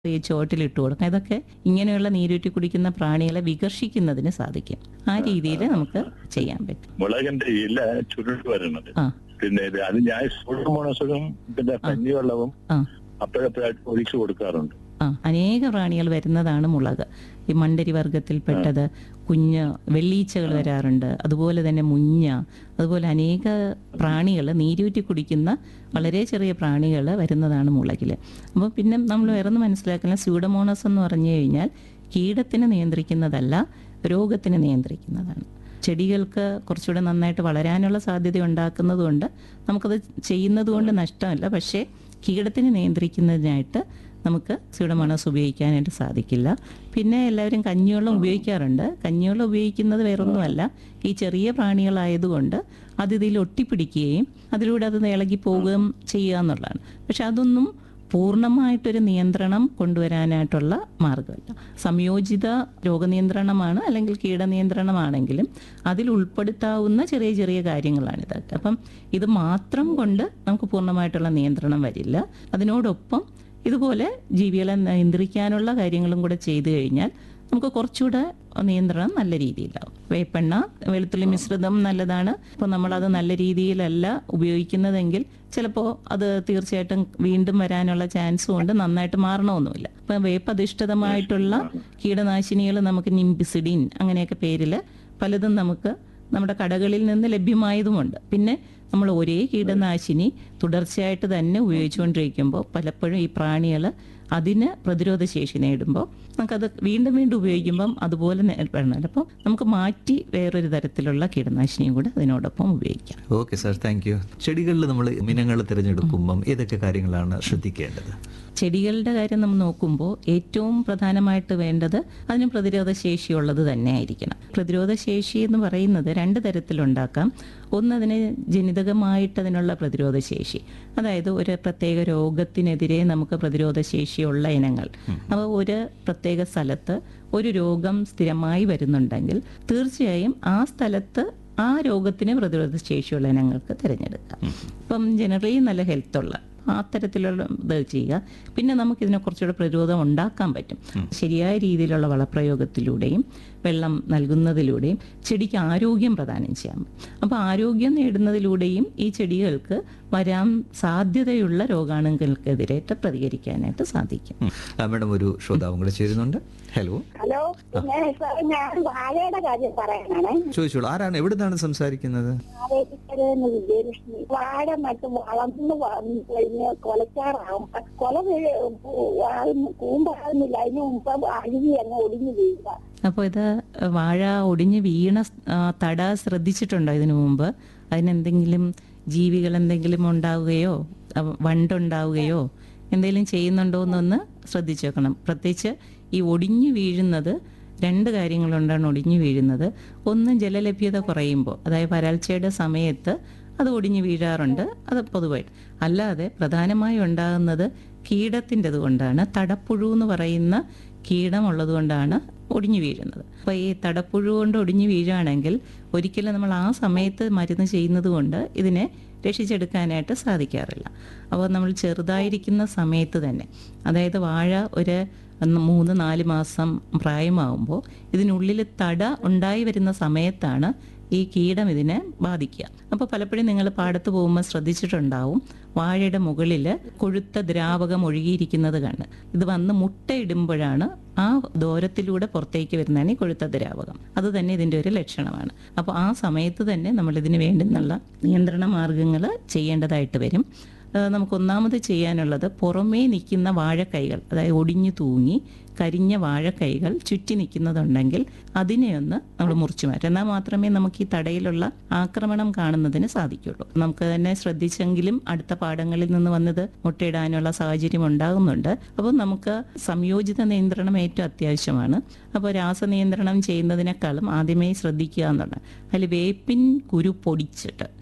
ഈ ചോട്ടിലിട്ട് കൊടുക്കാം ഇതൊക്കെ ഇങ്ങനെയുള്ള നീരൂറ്റി കുടിക്കുന്ന പ്രാണികളെ വികർഷിക്കുന്നതിന് സാധിക്കും ആ രീതിയിൽ നമുക്ക് ചെയ്യാൻ പറ്റും മുളകിന്റെ ഇല ചുരുട്ട് വരണത് ആ പിന്നെ ഇത് അത് ഞാൻ സൂഡോമോണസും പിന്നെ കഞ്ഞിവെള്ളവും ആ അപ്പോഴപ്പോഴായിട്ട് ഒഴിച്ചു കൊടുക്കാറുണ്ട് ആ അനേക പ്രാണികൾ വരുന്നതാണ് മുളക് ഈ മണ്ടരി വർഗത്തിൽപ്പെട്ടത് കുഞ്ഞ് വെള്ളീച്ചകൾ വരാറുണ്ട് അതുപോലെ തന്നെ മുഞ്ഞ അതുപോലെ അനേക പ്രാണികൾ നീരൂറ്റി കുടിക്കുന്ന വളരെ ചെറിയ പ്രാണികൾ വരുന്നതാണ് മുളകിൽ അപ്പോൾ പിന്നെ നമ്മൾ വേറൊന്ന് മനസ്സിലാക്കുന്ന സ്യൂഡമോണസ് എന്ന് പറഞ്ഞു കഴിഞ്ഞാൽ കീടത്തിനെ നിയന്ത്രിക്കുന്നതല്ല രോഗത്തിനെ നിയന്ത്രിക്കുന്നതാണ് ചെടികൾക്ക് കുറച്ചുകൂടെ നന്നായിട്ട് വളരാനുള്ള സാധ്യത ഉണ്ടാക്കുന്നതുകൊണ്ട് നമുക്കത് ചെയ്യുന്നത് കൊണ്ട് നഷ്ടമല്ല പക്ഷേ കീടത്തിനെ നിയന്ത്രിക്കുന്നതിനായിട്ട് നമുക്ക് സ്യൂഡമോണസ് ഉപയോഗിക്കാനായിട്ട് സാധിക്കില്ല പിന്നെ എല്ലാവരും കഞ്ഞിവെള്ളം ഉപയോഗിക്കാറുണ്ട് കഞ്ഞിവെള്ളം ഉപയോഗിക്കുന്നത് വേറൊന്നുമല്ല ഈ ചെറിയ പ്രാണികളായതുകൊണ്ട് അത് ഇതിൽ ഒട്ടിപ്പിടിക്കുകയും അതിലൂടെ അത് ഇളകി പോവുകയും ചെയ്യുക എന്നുള്ളതാണ് പക്ഷെ അതൊന്നും പൂർണ്ണമായിട്ടൊരു നിയന്ത്രണം കൊണ്ടുവരാനായിട്ടുള്ള മാർഗമല്ല സംയോജിത രോഗനിയന്ത്രണമാണ് അല്ലെങ്കിൽ കീടനിയന്ത്രണമാണെങ്കിലും അതിൽ ഉൾപ്പെടുത്താവുന്ന ചെറിയ ചെറിയ കാര്യങ്ങളാണ് ഇതൊക്കെ അപ്പം ഇത് മാത്രം കൊണ്ട് നമുക്ക് പൂർണ്ണമായിട്ടുള്ള നിയന്ത്രണം വരില്ല അതിനോടൊപ്പം ഇതുപോലെ ജീവികളെ നിയന്ത്രിക്കാനുള്ള കാര്യങ്ങളും കൂടെ ചെയ്തു കഴിഞ്ഞാൽ നമുക്ക് കുറച്ചുകൂടെ നിയന്ത്രണം നല്ല രീതിയിലാവും വേപ്പെണ്ണ വെളുത്തുള്ളി മിശ്രിതം നല്ലതാണ് ഇപ്പോൾ നമ്മളത് നല്ല രീതിയിലല്ല ഉപയോഗിക്കുന്നതെങ്കിൽ ചിലപ്പോൾ അത് തീർച്ചയായിട്ടും വീണ്ടും വരാനുള്ള ചാൻസും ഉണ്ട് നന്നായിട്ട് മാറണമൊന്നുമില്ല ഇപ്പം വേപ്പ് അധിഷ്ഠിതമായിട്ടുള്ള കീടനാശിനികൾ നമുക്ക് നിംബിസിഡിൻ അങ്ങനെയൊക്കെ പേരിൽ പലതും നമുക്ക് നമ്മുടെ കടകളിൽ നിന്ന് ലഭ്യമായതുമുണ്ട് പിന്നെ നമ്മൾ ഒരേ കീടനാശിനി തുടർച്ചയായിട്ട് തന്നെ ഉപയോഗിച്ചുകൊണ്ടിരിക്കുമ്പോൾ പലപ്പോഴും ഈ പ്രാണികൾ അതിന് പ്രതിരോധ ശേഷി നേടുമ്പോൾ നമുക്കത് വീണ്ടും വീണ്ടും ഉപയോഗിക്കുമ്പം അതുപോലെ നേരിടണം അപ്പോൾ നമുക്ക് മാറ്റി വേറൊരു തരത്തിലുള്ള കീടനാശിനിയും കൂടെ അതിനോടൊപ്പം ഉപയോഗിക്കാം ഓക്കെ സാർ താങ്ക് യു ചെടികളിൽ നമ്മൾ ഇനങ്ങൾ തിരഞ്ഞെടുക്കുമ്പം ഏതൊക്കെ കാര്യങ്ങളാണ് ശ്രദ്ധിക്കേണ്ടത് ചെടികളുടെ കാര്യം നമ്മൾ നോക്കുമ്പോൾ ഏറ്റവും പ്രധാനമായിട്ട് വേണ്ടത് അതിന് പ്രതിരോധ ശേഷിയുള്ളത് തന്നെ ആയിരിക്കണം പ്രതിരോധ ശേഷി എന്ന് പറയുന്നത് രണ്ട് തരത്തിലുണ്ടാക്കാം ഒന്ന് അതിന് ജനിതകമായിട്ട് അതിനുള്ള പ്രതിരോധ ശേഷി അതായത് ഒരു പ്രത്യേക രോഗത്തിനെതിരെ നമുക്ക് പ്രതിരോധ ശേഷിയുള്ള ഇനങ്ങൾ അപ്പോൾ ഒരു പ്രത്യേക സ്ഥലത്ത് ഒരു രോഗം സ്ഥിരമായി വരുന്നുണ്ടെങ്കിൽ തീർച്ചയായും ആ സ്ഥലത്ത് ആ രോഗത്തിന് പ്രതിരോധ ശേഷിയുള്ള ഇനങ്ങൾക്ക് തിരഞ്ഞെടുക്കാം ഇപ്പം ജനറലി നല്ല ഹെൽത്തുള്ള ആ തരത്തിലുള്ള ഇത് ചെയ്യുക പിന്നെ നമുക്ക് ഇതിനെ കുറച്ചുകൂടെ പ്രതിരോധം ഉണ്ടാക്കാൻ പറ്റും ശരിയായ രീതിയിലുള്ള വളപ്രയോഗത്തിലൂടെയും വെള്ളം നൽകുന്നതിലൂടെയും ചെടിക്ക് ആരോഗ്യം പ്രദാനം ചെയ്യാം അപ്പോൾ ആരോഗ്യം നേടുന്നതിലൂടെയും ഈ ചെടികൾക്ക് വരാൻ സാധ്യതയുള്ള രോഗാണുക്കൾക്കെതിരായിട്ട് പ്രതികരിക്കാനായിട്ട് സാധിക്കും ഉം. ആ, മാഡം ഒരു ശ്രോതാവും കൂടെ ചേരുന്നുണ്ട് ഹലോ ഹലോ പിന്നെ സാർ ഞാൻ വാഴയുടെ കാര്യം പറയാനാണ് ചോദിച്ചോളൂ ആരാണ് എവിടെ നിന്നാണ് സംസാരിക്കുന്നത് ആവേശിക്കരെന്ന് വിജയലക്ഷ്മി വാഴ നട്ട് വളർന്നു വന്നു കഴിഞ്ഞ് കൊലച്ചാറാവും കൊല വീഴ- ആകുന്ന- കൂമ്പാകുന്നില്ല അതിന് മുമ്പ് അഴുകി അങ്ങ് ഒടിഞ്ഞു വീഴുക അപ്പോൾ ഇത് വാഴ ഒടിഞ്ഞ് വീണ ആ, തട ശ്രദ്ധിച്ചിട്ടുണ്ടോ ഇതിനു മുമ്പ് അതിനെന്തെങ്കിലും ജീവികൾ എന്തെങ്കിലും ഉണ്ടാവുകയോ അ, വണ്ടുണ്ടാവുകയോ എന്തെങ്കിലും ചെയ്യുന്നുണ്ടോ എന്നൊന്ന് ശ്രദ്ധിച്ചു വെക്കണം പ്രത്യേകിച്ച് ഈ ഒടിഞ്ഞു വീഴുന്നത് രണ്ട് കാര്യങ്ങളുണ്ടാണ് ഒടിഞ്ഞു വീഴുന്നത് ഒന്ന് ജലലഭ്യത കുറയുമ്പോൾ അതായത് വരൾച്ചയുടെ സമയത്ത് അത് ഒടിഞ്ഞു വീഴാറുണ്ട് അത് പൊതുവായിട്ട് അല്ലാതെ പ്രധാനമായും ഉണ്ടാകുന്നത് കീടത്തിൻ്റെത് കൊണ്ടാണ് തടപ്പുഴു എന്ന് പറയുന്ന കീടം ഉള്ളത് കൊണ്ടാണ് ഒടിഞ്ഞു വീഴുന്നത് അപ്പോൾ ഈ തടപ്പുഴു കൊണ്ട് ഒടിഞ്ഞു വീഴുകയാണെങ്കിൽ ഒരിക്കലും നമ്മൾ ആ സമയത്ത് മരുന്ന് ചെയ്യുന്നത് കൊണ്ട് ഇതിനെ രക്ഷിച്ചെടുക്കാനായിട്ട് സാധിക്കാറില്ല അപ്പോൾ നമ്മൾ ചെറുതായിരിക്കുന്ന സമയത്ത് തന്നെ അതായത് വാഴ ഒരു മൂന്ന് നാല് മാസം പ്രായമാകുമ്പോൾ ഇതിനുള്ളിൽ തട ഉണ്ടായി വരുന്ന സമയത്താണ് ഈ കീടം ഇതിനെ ബാധിക്കുക അപ്പോൾ പലപ്പോഴും നിങ്ങൾ പാടത്ത് പോകുമ്പോൾ ശ്രദ്ധിച്ചിട്ടുണ്ടാവും വാഴയുടെ മുകളിൽ കൊഴുത്ത ദ്രാവകം ഒഴുകിയിരിക്കുന്നത് കണ്ട് ഇത് വന്ന് മുട്ടയിടുമ്പോഴാണ് ആ ദൂരത്തിലൂടെ പുറത്തേക്ക് വരുന്നതാണ് ഈ കൊഴുത്ത ദ്രാവകം അത് തന്നെ ഇതിൻ്റെ ഒരു ലക്ഷണമാണ് അപ്പോൾ ആ സമയത്ത് തന്നെ നമ്മൾ ഇതിന് വേണ്ടുന്നുള്ള നിയന്ത്രണ മാർഗങ്ങൾ ചെയ്യേണ്ടതായിട്ട് വരും ഏഹ് നമുക്ക് ഒന്നാമത് ചെയ്യാനുള്ളത് പുറമേ നിൽക്കുന്ന വാഴക്കൈകൾ അതായത് ഒടിഞ്ഞു തൂങ്ങി കരിഞ്ഞ വാഴക്കൈകൾ ചുറ്റി നിൽക്കുന്നതുണ്ടെങ്കിൽ അതിനെ ഒന്ന് നമ്മൾ മുറിച്ചു മാറ്റും എന്നാൽ മാത്രമേ നമുക്ക് ഈ തടയിലുള്ള ആക്രമണം കാണുന്നതിന് സാധിക്കുള്ളൂ നമുക്ക് തന്നെ ശ്രദ്ധിച്ചെങ്കിലും അടുത്ത പാടങ്ങളിൽ നിന്ന് വന്നത് മുട്ടയിടാനുള്ള സാഹചര്യം ഉണ്ടാകുന്നുണ്ട് അപ്പോൾ നമുക്ക് സംയോജിത നിയന്ത്രണം ഏറ്റവും അത്യാവശ്യമാണ് അപ്പോൾ രാസനിയന്ത്രണം ചെയ്യുന്നതിനേക്കാളും ആദ്യമേ ശ്രദ്ധിക്കുക എന്നുള്ളത് അതിൽ വേപ്പിൻ കുരു പൊടിച്ചിട്ട്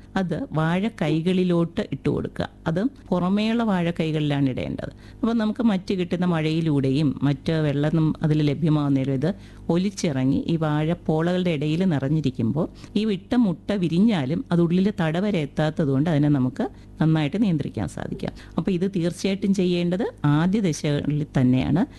അത് വാഴ കൈകളിലോട്ട് ഇട്ട് കൊടുക്കുക അത് പുറമേയുള്ള വാഴ കൈകളിലാണ് ഇടേണ്ടത് അപ്പോൾ നമുക്ക് മറ്റ് കിട്ടുന്ന മഴയിലൂടെയും മറ്റ് വെള്ളം അതിൽ ലഭ്യമാകുന്നേരം ഇത് ഒലിച്ചിറങ്ങി ഈ വാഴപ്പോളകളുടെ ഇടയിൽ നിറഞ്ഞിരിക്കുമ്പോൾ ഈ വിട്ട മുട്ട വിരിഞ്ഞാലും അത് ഉള്ളിൽ തടവരെ എത്താത്തത് കൊണ്ട് അതിനെ നമുക്ക് നന്നായിട്ട് നിയന്ത്രിക്കാൻ സാധിക്കാം അപ്പോൾ ഇത് തീർച്ചയായിട്ടും ചെയ്യേണ്ടത് ആദ്യ ദശകളിൽ തന്നെയാണ്